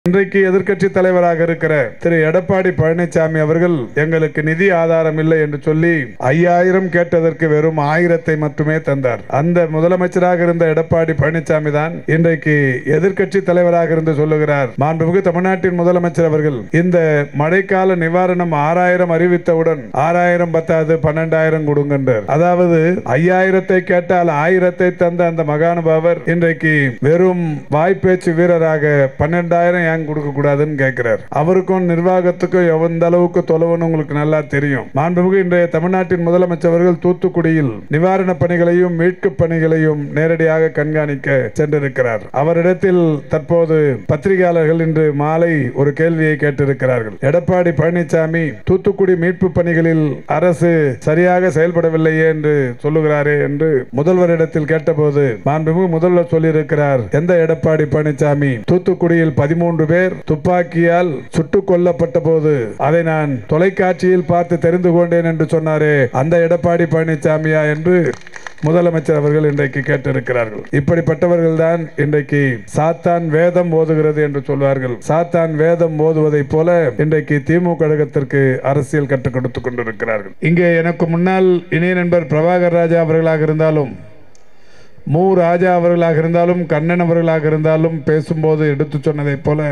இன்றைக்கு எதிர்க்கட்சி தலைவராக இருக்கிற திரு எடப்பாடி பழனிசாமி அவர்கள் எங்களுக்கு நிதி ஆதாரம் இல்லை என்று சொல்லி ஐயாயிரம் கேட்டதற்கு வெறும் ஆயிரத்தை மட்டுமே தந்தார் அந்த முதலமைச்சராக இருந்த எடப்பாடி பழனிசாமி தான் இன்றைக்கு எதிர்க்கட்சி தலைவராக இருந்து சொல்லுகிறார் மாண்புமிகு தமிழ்நாட்டின் முதலமைச்சர் அவர்கள் இந்த மழைக்கால நிவாரணம் ஆறாயிரம் அறிவித்தவுடன் ஆறாயிரம் பத்தாது பன்னெண்டாயிரம் கொடுங்கன்றார் அதாவது ஐயாயிரத்தை கேட்டால் ஆயிரத்தை தந்த அந்த மகானுபாவர் இன்றைக்கு வெறும் வாய்ப்பேச்சு வீரராக பன்னெண்டாயிரம் ஏன் கொடுக்க கூடாதுன்னு கேட்கிறார் அவருக்கும் நிர்வாகத்துக்கும் எந்த அளவுக்கு தொலைவுன்னு உங்களுக்கு நல்லா தெரியும் மாண்புமிகு இன்றைய தமிழ்நாட்டின் முதலமைச்சர் அவர்கள் தூத்துக்குடியில் நிவாரண பணிகளையும் மீட்பு பணிகளையும் நேரடியாக கண்காணிக்க சென்றிருக்கிறார் அவரிடத்தில் தற்போது பத்திரிகையாளர்கள் இன்று மாலை ஒரு கேள்வியை கேட்டிருக்கிறார்கள் எடப்பாடி பழனிசாமி தூத்துக்குடி மீட்பு பணிகளில் அரசு சரியாக செயல்படவில்லையே என்று சொல்லுகிறாரே என்று முதல்வரிடத்தில் கேட்டபோது மாண்புமிகு முதல்வர் சொல்லியிருக்கிறார் எந்த எடப்பாடி பழனிசாமி தூத்துக்குடியில் பதிமூன்று பேர் துப்பாக்கியால் சுட்டுக் கொல்லப்பட்ட போது அதை நான் தொலைக்காட்சியில் பார்த்து தெரிந்து கொண்டேன் என்று சொன்னாரே அந்த எடப்பாடி பழனிசாமியா என்று முதலமைச்சர் அவர்கள் இன்றைக்கு கேட்டிருக்கிறார்கள் இப்படிப்பட்டவர்கள் தான் இன்றைக்கு சாத்தான் வேதம் ஓதுகிறது என்று சொல்வார்கள் சாத்தான் வேதம் ஓதுவதைப் போல இன்றைக்கு திமுக கழகத்திற்கு அரசியல் கற்றுக் கொடுத்துக் கொண்டிருக்கிறார்கள் இங்கே எனக்கு முன்னால் இணைய நண்பர் பிரபாகர் ராஜா அவர்களாக இருந்தாலும் மு ராஜா அவர்களாக இருந்தாலும் கண்ணன் அவர்களாக இருந்தாலும் பேசும்போது எடுத்து சொன்னதைப் போல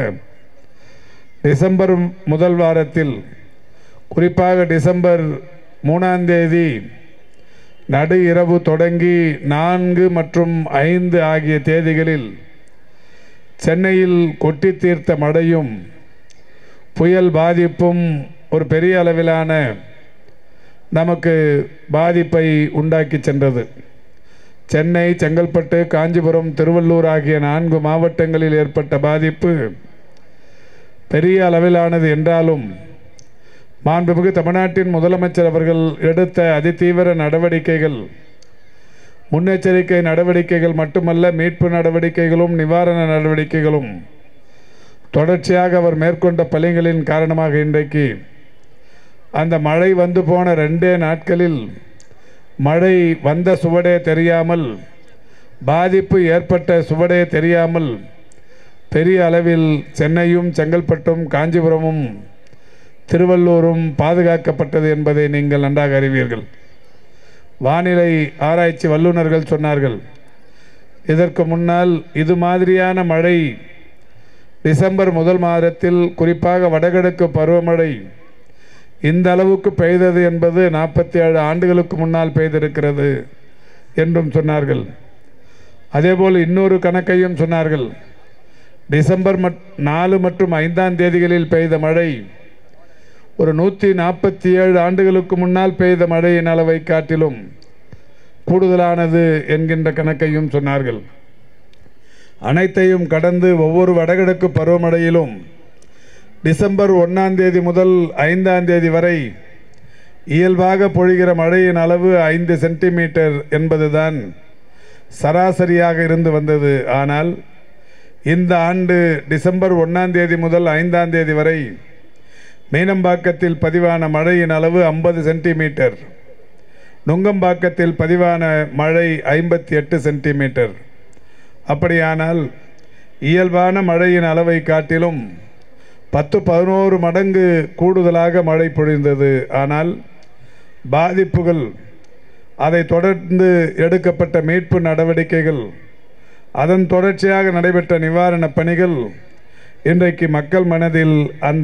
டிசம்பர் முதல் வாரத்தில் குறிப்பாக டிசம்பர் மூணாம் தேதி நடு இரவு தொடங்கி நான்கு மற்றும் ஐந்து ஆகிய தேதிகளில் சென்னையில் கொட்டி தீர்த்த மழையும் புயல் பாதிப்பும் ஒரு பெரிய அளவிலான நமக்கு பாதிப்பை உண்டாக்கி சென்றது சென்னை செங்கல்பட்டு காஞ்சிபுரம் திருவள்ளூர் ஆகிய நான்கு மாவட்டங்களில் ஏற்பட்ட பாதிப்பு பெரிய அளவிலானது என்றாலும் மாண்புமிகு தமிழ்நாட்டின் முதலமைச்சர் அவர்கள் எடுத்த அதிதீவிர நடவடிக்கைகள் முன்னெச்சரிக்கை நடவடிக்கைகள் மட்டுமல்ல மீட்பு நடவடிக்கைகளும் நிவாரண நடவடிக்கைகளும் தொடர்ச்சியாக அவர் மேற்கொண்ட பணிகளின் காரணமாக இன்றைக்கு அந்த மழை வந்து போன ரெண்டே நாட்களில் மழை வந்த சுவடே தெரியாமல் பாதிப்பு ஏற்பட்ட சுவடே தெரியாமல் பெரிய அளவில் சென்னையும் செங்கல்பட்டும் காஞ்சிபுரமும் திருவள்ளூரும் பாதுகாக்கப்பட்டது என்பதை நீங்கள் நன்றாக அறிவீர்கள் வானிலை ஆராய்ச்சி வல்லுநர்கள் சொன்னார்கள் இதற்கு முன்னால் இது மாதிரியான மழை டிசம்பர் முதல் மாதத்தில் குறிப்பாக வடகிழக்கு பருவமழை இந்த அளவுக்கு பெய்தது என்பது நாற்பத்தி ஏழு ஆண்டுகளுக்கு முன்னால் பெய்திருக்கிறது என்றும் சொன்னார்கள் அதேபோல் இன்னொரு கணக்கையும் சொன்னார்கள் டிசம்பர் மட் நாலு மற்றும் ஐந்தாம் தேதிகளில் பெய்த மழை ஒரு நூற்றி நாற்பத்தி ஏழு ஆண்டுகளுக்கு முன்னால் பெய்த மழையின் அளவை காட்டிலும் கூடுதலானது என்கின்ற கணக்கையும் சொன்னார்கள் அனைத்தையும் கடந்து ஒவ்வொரு வடகிழக்கு பருவமழையிலும் டிசம்பர் ஒன்றாம் தேதி முதல் ஐந்தாம் தேதி வரை இயல்பாக பொழிகிற மழையின் அளவு ஐந்து சென்டிமீட்டர் என்பதுதான் சராசரியாக இருந்து வந்தது ஆனால் இந்த ஆண்டு டிசம்பர் ஒன்றாம் தேதி முதல் ஐந்தாம் தேதி வரை மீனம்பாக்கத்தில் பதிவான மழையின் அளவு ஐம்பது சென்டிமீட்டர் நுங்கம்பாக்கத்தில் பதிவான மழை ஐம்பத்தி எட்டு சென்டிமீட்டர் அப்படியானால் இயல்பான மழையின் அளவை காட்டிலும் பத்து பதினோரு மடங்கு கூடுதலாக மழை பொழிந்தது ஆனால் பாதிப்புகள் அதை தொடர்ந்து எடுக்கப்பட்ட மீட்பு நடவடிக்கைகள் அதன் தொடர்ச்சியாக நடைபெற்ற நிவாரணப் பணிகள் இன்றைக்கு மக்கள் மனதில் அந்த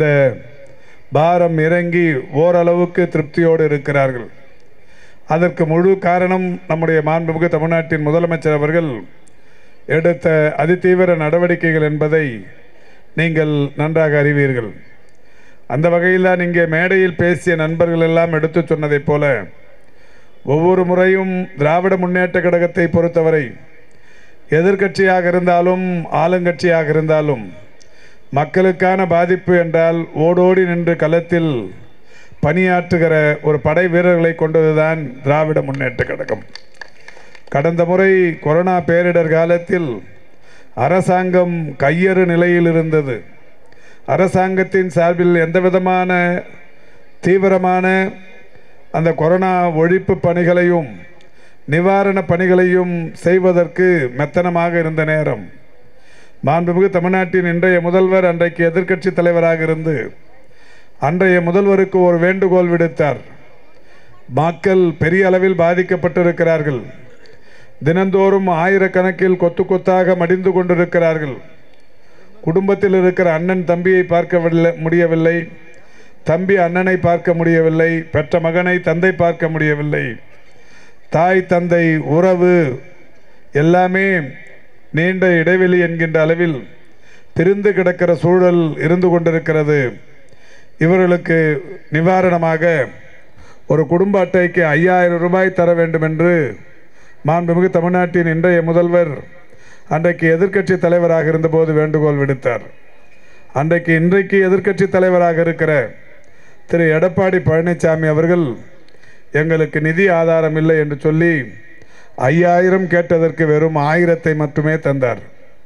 பாரம் இறங்கி ஓரளவுக்கு திருப்தியோடு இருக்கிறார்கள் அதற்கு முழு காரணம் நம்முடைய மாண்புமிகு தமிழ்நாட்டின் முதலமைச்சர் அவர்கள் எடுத்த அதிதீவிர நடவடிக்கைகள் என்பதை நீங்கள் நன்றாக அறிவீர்கள் அந்த வகையில் தான் இங்கே மேடையில் பேசிய நண்பர்கள் எல்லாம் எடுத்து சொன்னதைப் போல ஒவ்வொரு முறையும் திராவிட முன்னேற்ற கழகத்தை பொறுத்தவரை எதிர்க்கட்சியாக இருந்தாலும் ஆளுங்கட்சியாக இருந்தாலும் மக்களுக்கான பாதிப்பு என்றால் ஓடோடி நின்று களத்தில் பணியாற்றுகிற ஒரு படை வீரர்களை கொண்டதுதான் திராவிட முன்னேற்ற கழகம் கடந்த முறை கொரோனா பேரிடர் காலத்தில் அரசாங்கம் கையறு நிலையில் இருந்தது அரசாங்கத்தின் சார்பில் எந்த விதமான தீவிரமான அந்த கொரோனா ஒழிப்பு பணிகளையும் நிவாரண பணிகளையும் செய்வதற்கு மெத்தனமாக இருந்த நேரம் மாண்புமிகு தமிழ்நாட்டின் இன்றைய முதல்வர் அன்றைக்கு எதிர்க்கட்சி தலைவராக இருந்து அன்றைய முதல்வருக்கு ஒரு வேண்டுகோள் விடுத்தார் மக்கள் பெரிய அளவில் பாதிக்கப்பட்டிருக்கிறார்கள் தினந்தோறும் ஆயிரக்கணக்கில் கொத்து கொத்தாக மடிந்து கொண்டிருக்கிறார்கள் குடும்பத்தில் இருக்கிற அண்ணன் தம்பியை பார்க்க முடியவில்லை தம்பி அண்ணனை பார்க்க முடியவில்லை பெற்ற மகனை தந்தை பார்க்க முடியவில்லை தாய் தந்தை உறவு எல்லாமே நீண்ட இடைவெளி என்கின்ற அளவில் பிரிந்து கிடக்கிற சூழல் இருந்து கொண்டிருக்கிறது இவர்களுக்கு நிவாரணமாக ஒரு குடும்ப அட்டைக்கு ஐயாயிரம் ரூபாய் தர வேண்டும் என்று மாண்புமிகு தமிழ்நாட்டின் இன்றைய முதல்வர் அன்றைக்கு எதிர்க்கட்சி தலைவராக இருந்தபோது வேண்டுகோள் விடுத்தார் அன்றைக்கு இன்றைக்கு எதிர்க்கட்சி தலைவராக இருக்கிற திரு எடப்பாடி பழனிசாமி அவர்கள் எங்களுக்கு நிதி ஆதாரம் இல்லை என்று சொல்லி ஐயாயிரம் கேட்டதற்கு வெறும் ஆயிரத்தை மட்டுமே தந்தார்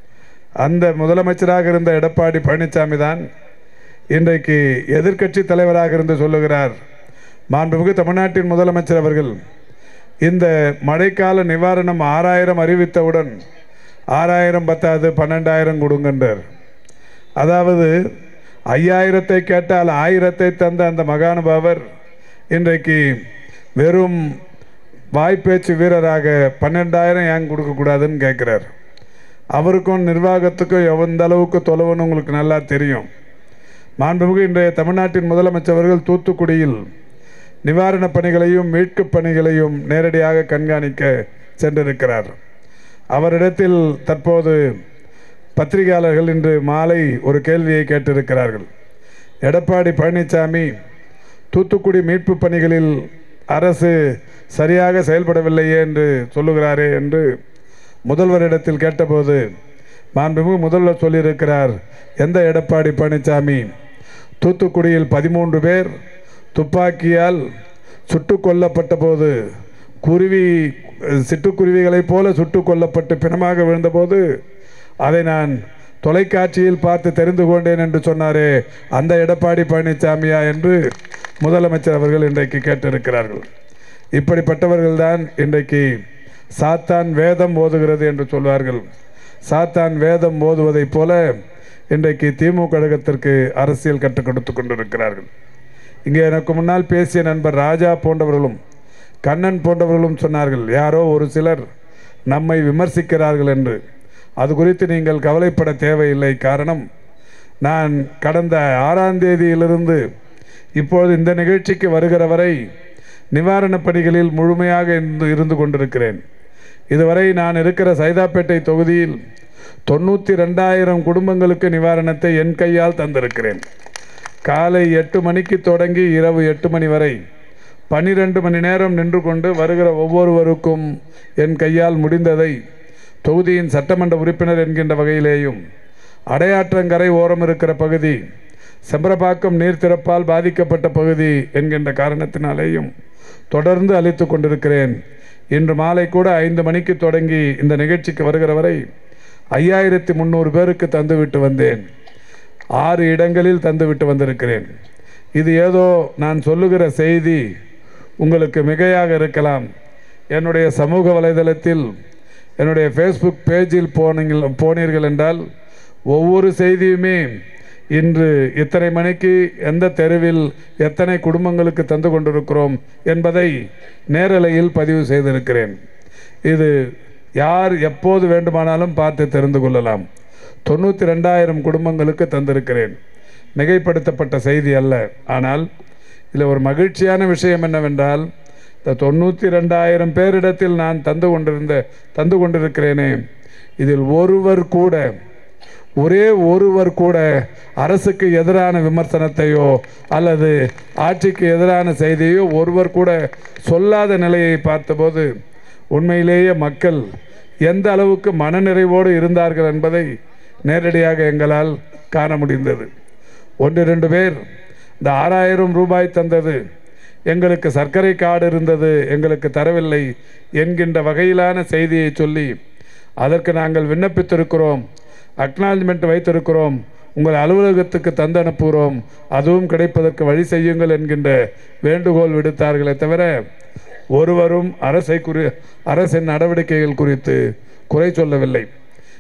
அந்த முதலமைச்சராக இருந்த எடப்பாடி பழனிசாமி தான் இன்றைக்கு எதிர்க்கட்சி தலைவராக இருந்து சொல்லுகிறார் மாண்புமிகு தமிழ்நாட்டின் முதலமைச்சர் அவர்கள் இந்த மழைக்கால நிவாரணம் ஆறாயிரம் அறிவித்தவுடன் ஆறாயிரம் பத்தாது பன்னெண்டாயிரம் கொடுங்கன்றார் அதாவது ஐயாயிரத்தை கேட்டால் ஆயிரத்தை தந்த அந்த மகானுபாவர் இன்றைக்கு வெறும் வாய்ப்பேச்சு வீரராக பன்னெண்டாயிரம் ஏன் கொடுக்கக்கூடாதுன்னு கேட்குறார் அவருக்கும் நிர்வாகத்துக்கும் எந்த அளவுக்கு தொலைவுன்னு உங்களுக்கு நல்லா தெரியும் மாண்புமிகு இன்றைய தமிழ்நாட்டின் முதலமைச்சர்கள் தூத்துக்குடியில் நிவாரணப் பணிகளையும் மீட்புப் பணிகளையும் நேரடியாக கண்காணிக்க சென்றிருக்கிறார் அவரிடத்தில் தற்போது பத்திரிகையாளர்கள் இன்று மாலை ஒரு கேள்வியை கேட்டிருக்கிறார்கள் எடப்பாடி பழனிசாமி தூத்துக்குடி மீட்பு பணிகளில் அரசு சரியாக செயல்படவில்லையே என்று சொல்லுகிறாரே என்று முதல்வரிடத்தில் கேட்டபோது மாண்புமிகு முதல்வர் சொல்லியிருக்கிறார் எந்த எடப்பாடி பழனிசாமி தூத்துக்குடியில் பதிமூன்று பேர் துப்பாக்கியால் சுட்டு கொல்லப்பட்ட போது குருவி சிட்டுக்குருவிகளைப் போல சுட்டு கொல்லப்பட்டு பிணமாக விழுந்தபோது அதை நான் தொலைக்காட்சியில் பார்த்து தெரிந்து கொண்டேன் என்று சொன்னாரே அந்த எடப்பாடி பழனிசாமியா என்று முதலமைச்சர் அவர்கள் இன்றைக்கு கேட்டிருக்கிறார்கள் இப்படிப்பட்டவர்கள்தான் இன்றைக்கு சாத்தான் வேதம் ஓதுகிறது என்று சொல்வார்கள் சாத்தான் வேதம் ஓதுவதைப் போல இன்றைக்கு திமுக கழகத்திற்கு அரசியல் கற்றுக் கொடுத்து கொண்டிருக்கிறார்கள் இங்கே எனக்கு முன்னால் பேசிய நண்பர் ராஜா போன்றவர்களும் கண்ணன் போன்றவர்களும் சொன்னார்கள் யாரோ ஒரு சிலர் நம்மை விமர்சிக்கிறார்கள் என்று அது குறித்து நீங்கள் கவலைப்பட தேவையில்லை காரணம் நான் கடந்த ஆறாம் தேதியிலிருந்து இப்பொழுது இந்த நிகழ்ச்சிக்கு வருகிற வரை நிவாரணப் பணிகளில் முழுமையாக இருந்து இருந்து கொண்டிருக்கிறேன் இதுவரை நான் இருக்கிற சைதாப்பேட்டை தொகுதியில் தொண்ணூற்றி ரெண்டாயிரம் குடும்பங்களுக்கு நிவாரணத்தை என் கையால் தந்திருக்கிறேன் காலை எட்டு மணிக்கு தொடங்கி இரவு எட்டு மணி வரை பன்னிரண்டு மணி நேரம் நின்று கொண்டு வருகிற ஒவ்வொருவருக்கும் என் கையால் முடிந்ததை தொகுதியின் சட்டமன்ற உறுப்பினர் என்கின்ற வகையிலேயும் அடையாற்றங்கரை ஓரம் இருக்கிற பகுதி செம்பரப்பாக்கம் நீர் திறப்பால் பாதிக்கப்பட்ட பகுதி என்கின்ற காரணத்தினாலேயும் தொடர்ந்து அளித்து கொண்டிருக்கிறேன் இன்று மாலை கூட ஐந்து மணிக்கு தொடங்கி இந்த நிகழ்ச்சிக்கு வருகிற வரை ஐயாயிரத்தி முந்நூறு பேருக்கு தந்துவிட்டு வந்தேன் ஆறு இடங்களில் தந்துவிட்டு வந்திருக்கிறேன் இது ஏதோ நான் சொல்லுகிற செய்தி உங்களுக்கு மிகையாக இருக்கலாம் என்னுடைய சமூக வலைதளத்தில் என்னுடைய ஃபேஸ்புக் பேஜில் போனீங்கள் போனீர்கள் என்றால் ஒவ்வொரு செய்தியுமே இன்று இத்தனை மணிக்கு எந்த தெருவில் எத்தனை குடும்பங்களுக்கு தந்து கொண்டிருக்கிறோம் என்பதை நேரலையில் பதிவு செய்திருக்கிறேன் இது யார் எப்போது வேண்டுமானாலும் பார்த்து தெரிந்து கொள்ளலாம் தொண்ணூற்றி ரெண்டாயிரம் குடும்பங்களுக்கு தந்திருக்கிறேன் மிகைப்படுத்தப்பட்ட செய்தி அல்ல ஆனால் இதில் ஒரு மகிழ்ச்சியான விஷயம் என்னவென்றால் இந்த தொண்ணூற்றி ரெண்டாயிரம் பேரிடத்தில் நான் தந்து கொண்டிருந்த தந்து கொண்டிருக்கிறேனே இதில் ஒருவர் கூட ஒரே ஒருவர் கூட அரசுக்கு எதிரான விமர்சனத்தையோ அல்லது ஆட்சிக்கு எதிரான செய்தியோ ஒருவர் கூட சொல்லாத நிலையை பார்த்தபோது உண்மையிலேயே மக்கள் எந்த அளவுக்கு மனநிறைவோடு இருந்தார்கள் என்பதை நேரடியாக எங்களால் காண முடிந்தது ஒன்று ரெண்டு பேர் இந்த ஆறாயிரம் ரூபாய் தந்தது எங்களுக்கு சர்க்கரை கார்டு இருந்தது எங்களுக்கு தரவில்லை என்கின்ற வகையிலான செய்தியை சொல்லி அதற்கு நாங்கள் விண்ணப்பித்திருக்கிறோம் அக்னாலஜ்மெண்ட் வைத்திருக்கிறோம் உங்கள் அலுவலகத்துக்கு தந்து அனுப்புகிறோம் அதுவும் கிடைப்பதற்கு வழி செய்யுங்கள் என்கின்ற வேண்டுகோள் விடுத்தார்களே தவிர ஒருவரும் அரசை குறி அரசின் நடவடிக்கைகள் குறித்து குறை சொல்லவில்லை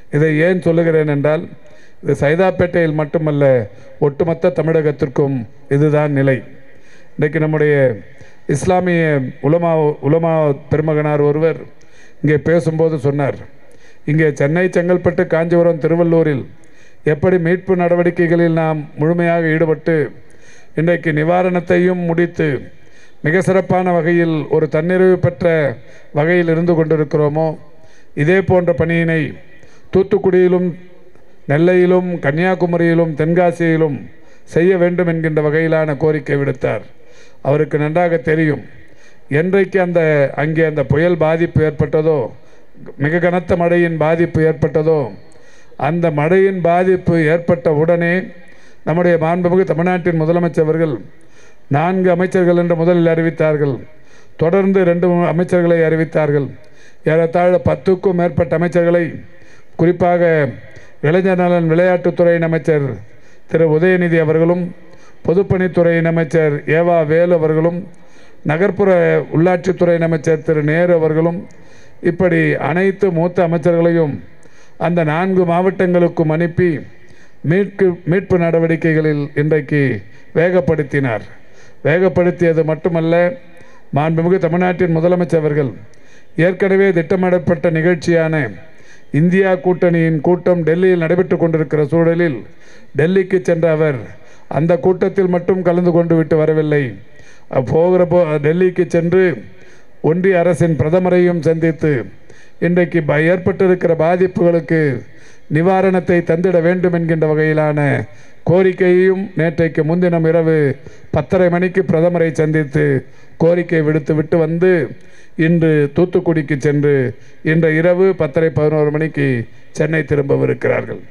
இதை ஏன் சொல்லுகிறேன் என்றால் இது சைதாப்பேட்டையில் மட்டுமல்ல ஒட்டுமொத்த தமிழகத்திற்கும் இதுதான் நிலை இன்றைக்கு நம்முடைய இஸ்லாமிய உலமா உலமா பெருமகனார் ஒருவர் இங்கே பேசும்போது சொன்னார் இங்கே சென்னை செங்கல்பட்டு காஞ்சிபுரம் திருவள்ளூரில் எப்படி மீட்பு நடவடிக்கைகளில் நாம் முழுமையாக ஈடுபட்டு இன்றைக்கு நிவாரணத்தையும் முடித்து மிக சிறப்பான வகையில் ஒரு தன்னிறைவு பெற்ற வகையில் இருந்து கொண்டிருக்கிறோமோ இதே போன்ற பணியினை தூத்துக்குடியிலும் நெல்லையிலும் கன்னியாகுமரியிலும் தென்காசியிலும் செய்ய வேண்டும் என்கின்ற வகையிலான கோரிக்கை விடுத்தார் அவருக்கு நன்றாக தெரியும் என்றைக்கு அந்த அங்கே அந்த புயல் பாதிப்பு ஏற்பட்டதோ மிக கனத்த மழையின் பாதிப்பு ஏற்பட்டதோ அந்த மழையின் பாதிப்பு ஏற்பட்ட உடனே நம்முடைய மாண்புமிகு தமிழ்நாட்டின் முதலமைச்சர் அவர்கள் நான்கு அமைச்சர்கள் என்று முதலில் அறிவித்தார்கள் தொடர்ந்து ரெண்டு மூணு அமைச்சர்களை அறிவித்தார்கள் ஏறத்தாழ பத்துக்கும் மேற்பட்ட அமைச்சர்களை குறிப்பாக இளைஞர் நலன் விளையாட்டுத்துறையின் அமைச்சர் திரு உதயநிதி அவர்களும் பொதுப்பணித்துறையின் அமைச்சர் ஏவா வேலு அவர்களும் நகர்ப்புற உள்ளாட்சித்துறையின் அமைச்சர் திரு நேரு அவர்களும் இப்படி அனைத்து மூத்த அமைச்சர்களையும் அந்த நான்கு மாவட்டங்களுக்கும் அனுப்பி மீட்பு மீட்பு நடவடிக்கைகளில் இன்றைக்கு வேகப்படுத்தினார் வேகப்படுத்தியது மட்டுமல்ல மாண்புமிகு தமிழ்நாட்டின் முதலமைச்சர் அவர்கள் ஏற்கனவே திட்டமிடப்பட்ட நிகழ்ச்சியான இந்தியா கூட்டணியின் கூட்டம் டெல்லியில் நடைபெற்று கொண்டிருக்கிற சூழலில் டெல்லிக்கு சென்ற அவர் அந்த கூட்டத்தில் மட்டும் கலந்து கொண்டு விட்டு வரவில்லை போகிற போ டெல்லிக்கு சென்று ஒன்றிய அரசின் பிரதமரையும் சந்தித்து இன்றைக்கு ப- ஏற்பட்டிருக்கிற பாதிப்புகளுக்கு நிவாரணத்தை தந்திட வேண்டும் என்கின்ற வகையிலான கோரிக்கையையும் நேற்றைக்கு முன்தினம் இரவு பத்தரை மணிக்கு பிரதமரை சந்தித்து கோரிக்கை விடுத்து விட்டு வந்து இன்று தூத்துக்குடிக்கு சென்று இன்று இரவு பத்தரை பதினோரு மணிக்கு சென்னை திரும்பவிருக்கிறார்கள்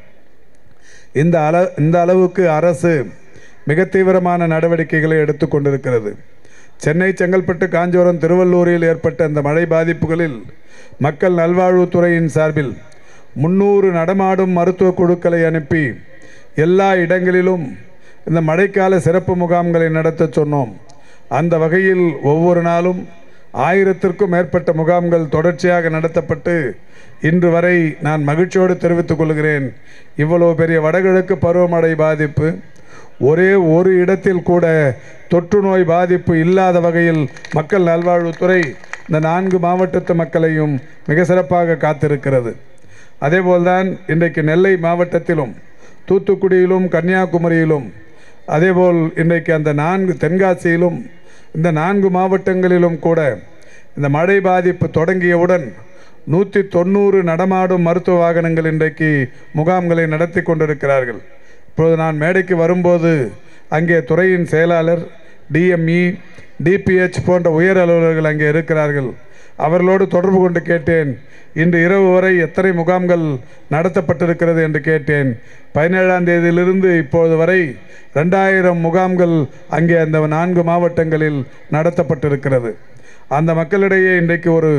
இந்த அள இந்த அளவுக்கு அரசு மிக தீவிரமான நடவடிக்கைகளை எடுத்துக்கொண்டிருக்கிறது சென்னை செங்கல்பட்டு காஞ்சிபுரம் திருவள்ளூரில் ஏற்பட்ட இந்த மழை பாதிப்புகளில் மக்கள் நல்வாழ்வுத்துறையின் சார்பில் முன்னூறு நடமாடும் மருத்துவ குழுக்களை அனுப்பி எல்லா இடங்களிலும் இந்த மழைக்கால சிறப்பு முகாம்களை நடத்த சொன்னோம் அந்த வகையில் ஒவ்வொரு நாளும் ஆயிரத்திற்கும் மேற்பட்ட முகாம்கள் தொடர்ச்சியாக நடத்தப்பட்டு இன்று வரை நான் மகிழ்ச்சியோடு தெரிவித்துக் கொள்கிறேன் இவ்வளவு பெரிய வடகிழக்கு பருவமழை பாதிப்பு ஒரே ஒரு இடத்தில் கூட தொற்று நோய் பாதிப்பு இல்லாத வகையில் மக்கள் நல்வாழ்வுத்துறை இந்த நான்கு மாவட்டத்து மக்களையும் மிக சிறப்பாக காத்திருக்கிறது அதேபோல்தான் இன்றைக்கு நெல்லை மாவட்டத்திலும் தூத்துக்குடியிலும் கன்னியாகுமரியிலும் அதேபோல் இன்றைக்கு அந்த நான்கு தென்காசியிலும் இந்த நான்கு மாவட்டங்களிலும் கூட இந்த மழை பாதிப்பு தொடங்கியவுடன் நூற்றி தொண்ணூறு நடமாடும் மருத்துவ வாகனங்கள் இன்றைக்கு முகாம்களை நடத்தி கொண்டிருக்கிறார்கள் இப்பொழுது நான் மேடைக்கு வரும்போது அங்கே துறையின் செயலாளர் டிஎம்இ டிபிஹெச் போன்ற உயர் அலுவலர்கள் அங்கே இருக்கிறார்கள் அவர்களோடு தொடர்பு கொண்டு கேட்டேன் இன்று இரவு வரை எத்தனை முகாம்கள் நடத்தப்பட்டிருக்கிறது என்று கேட்டேன் பதினேழாம் தேதியிலிருந்து இப்போது வரை ரெண்டாயிரம் முகாம்கள் அங்கே அந்த நான்கு மாவட்டங்களில் நடத்தப்பட்டிருக்கிறது அந்த மக்களிடையே இன்றைக்கு ஒரு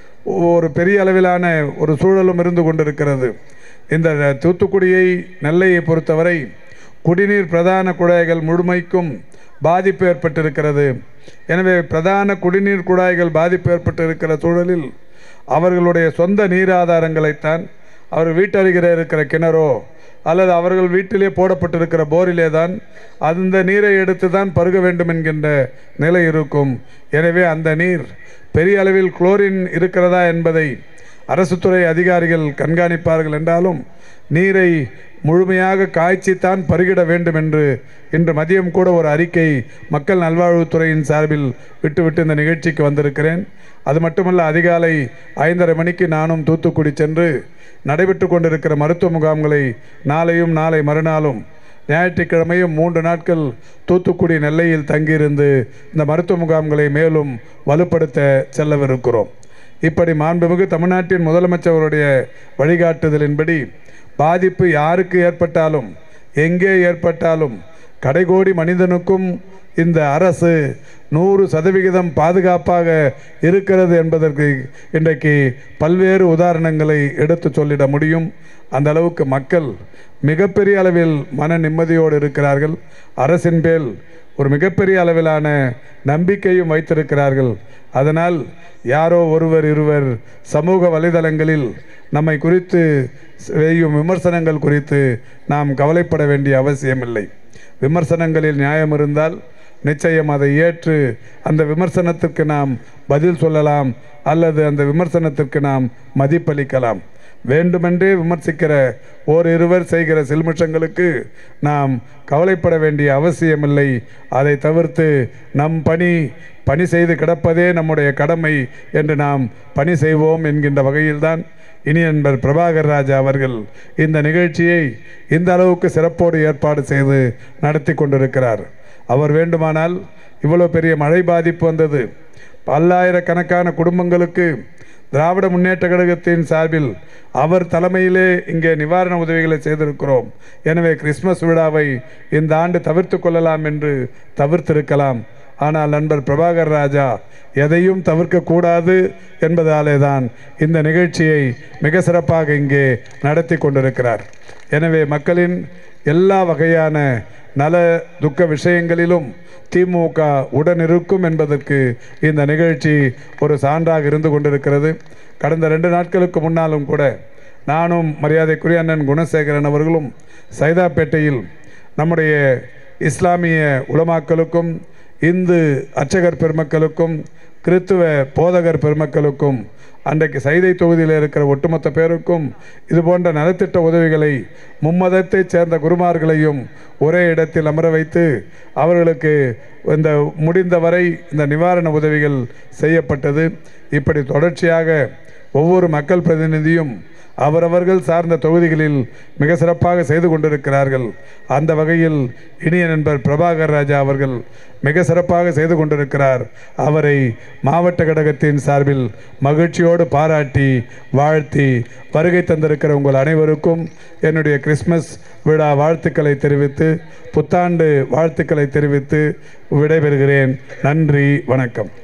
ஒரு பெரிய அளவிலான ஒரு சூழலும் இருந்து கொண்டிருக்கிறது இந்த தூத்துக்குடியை நெல்லையை பொறுத்தவரை குடிநீர் பிரதான குழாய்கள் முழுமைக்கும் பாதிப்பு ஏற்பட்டிருக்கிறது எனவே பிரதான குடிநீர் குழாய்கள் பாதிப்பு ஏற்பட்டிருக்கிற சூழலில் அவர்களுடைய சொந்த நீர் ஆதாரங்களைத்தான் அவர் வீட்டருகிற இருக்கிற கிணறோ அல்லது அவர்கள் வீட்டிலே போடப்பட்டிருக்கிற போரிலே தான் அந்த நீரை எடுத்து தான் பருக வேண்டும் என்கின்ற நிலை இருக்கும் எனவே அந்த நீர் பெரிய அளவில் குளோரின் இருக்கிறதா என்பதை அரசு துறை அதிகாரிகள் கண்காணிப்பார்கள் என்றாலும் நீரை முழுமையாக காய்ச்சித்தான் பருகிட வேண்டும் என்று இன்று மதியம் கூட ஒரு அறிக்கை மக்கள் நல்வாழ்வுத்துறையின் சார்பில் விட்டுவிட்டு இந்த நிகழ்ச்சிக்கு வந்திருக்கிறேன் அது மட்டுமல்ல அதிகாலை ஐந்தரை மணிக்கு நானும் தூத்துக்குடி சென்று நடைபெற்று கொண்டிருக்கிற மருத்துவ முகாம்களை நாளையும் நாளை மறுநாளும் ஞாயிற்றுக்கிழமையும் மூன்று நாட்கள் தூத்துக்குடி நெல்லையில் தங்கியிருந்து இந்த மருத்துவ முகாம்களை மேலும் வலுப்படுத்த செல்லவிருக்கிறோம் இப்படி மாண்புமிகு தமிழ்நாட்டின் முதலமைச்சருடைய வழிகாட்டுதலின்படி பாதிப்பு யாருக்கு ஏற்பட்டாலும் எங்கே ஏற்பட்டாலும் கடைகோடி மனிதனுக்கும் இந்த அரசு நூறு சதவிகிதம் பாதுகாப்பாக இருக்கிறது என்பதற்கு இன்றைக்கு பல்வேறு உதாரணங்களை எடுத்து சொல்லிட முடியும் அந்த அளவுக்கு மக்கள் மிகப்பெரிய அளவில் மன நிம்மதியோடு இருக்கிறார்கள் அரசின் பேல் ஒரு மிகப்பெரிய அளவிலான நம்பிக்கையும் வைத்திருக்கிறார்கள் அதனால் யாரோ ஒருவர் இருவர் சமூக வலைதளங்களில் நம்மை குறித்து செய்யும் விமர்சனங்கள் குறித்து நாம் கவலைப்பட வேண்டிய அவசியமில்லை விமர்சனங்களில் நியாயம் இருந்தால் நிச்சயம் அதை ஏற்று அந்த விமர்சனத்திற்கு நாம் பதில் சொல்லலாம் அல்லது அந்த விமர்சனத்திற்கு நாம் மதிப்பளிக்கலாம் வேண்டுமென்றே விமர்சிக்கிற ஓரிருவர் செய்கிற சில்மிஷங்களுக்கு நாம் கவலைப்பட வேண்டிய அவசியமில்லை அதை தவிர்த்து நம் பணி பணி செய்து கிடப்பதே நம்முடைய கடமை என்று நாம் பணி செய்வோம் என்கின்ற வகையில்தான் இனி நண்பர் பிரபாகர் ராஜா அவர்கள் இந்த நிகழ்ச்சியை இந்த அளவுக்கு சிறப்போடு ஏற்பாடு செய்து நடத்தி கொண்டிருக்கிறார் அவர் வேண்டுமானால் இவ்வளோ பெரிய மழை பாதிப்பு வந்தது பல்லாயிரக்கணக்கான குடும்பங்களுக்கு திராவிட முன்னேற்ற கழகத்தின் சார்பில் அவர் தலைமையிலே இங்கே நிவாரண உதவிகளை செய்திருக்கிறோம் எனவே கிறிஸ்மஸ் விழாவை இந்த ஆண்டு தவிர்த்து கொள்ளலாம் என்று தவிர்த்திருக்கலாம் ஆனால் நண்பர் பிரபாகர் ராஜா எதையும் தவிர்க்கக்கூடாது என்பதாலே தான் இந்த நிகழ்ச்சியை மிக சிறப்பாக இங்கே நடத்தி கொண்டிருக்கிறார் எனவே மக்களின் எல்லா வகையான நல துக்க விஷயங்களிலும் திமுக உடன் இருக்கும் என்பதற்கு இந்த நிகழ்ச்சி ஒரு சான்றாக இருந்து கொண்டிருக்கிறது கடந்த ரெண்டு நாட்களுக்கு முன்னாலும் கூட நானும் மரியாதைக்குரிய அண்ணன் குணசேகரன் அவர்களும் சைதாப்பேட்டையில் நம்முடைய இஸ்லாமிய உலமாக்களுக்கும் இந்து அர்ச்சகர் பெருமக்களுக்கும் கிறித்துவ போதகர் பெருமக்களுக்கும் அன்றைக்கு சைதை தொகுதியில் இருக்கிற ஒட்டுமொத்த பேருக்கும் இது போன்ற நலத்திட்ட உதவிகளை மும்மதத்தைச் சேர்ந்த குருமார்களையும் ஒரே இடத்தில் அமர வைத்து அவர்களுக்கு இந்த முடிந்தவரை இந்த நிவாரண உதவிகள் செய்யப்பட்டது இப்படி தொடர்ச்சியாக ஒவ்வொரு மக்கள் பிரதிநிதியும் அவரவர்கள் சார்ந்த தொகுதிகளில் மிக சிறப்பாக செய்து கொண்டிருக்கிறார்கள் அந்த வகையில் இனிய நண்பர் பிரபாகர் ராஜா அவர்கள் மிக சிறப்பாக செய்து கொண்டிருக்கிறார் அவரை மாவட்ட கழகத்தின் சார்பில் மகிழ்ச்சியோடு பாராட்டி வாழ்த்தி வருகை தந்திருக்கிற உங்கள் அனைவருக்கும் என்னுடைய கிறிஸ்மஸ் விழா வாழ்த்துக்களை தெரிவித்து புத்தாண்டு வாழ்த்துக்களை தெரிவித்து விடைபெறுகிறேன் நன்றி வணக்கம்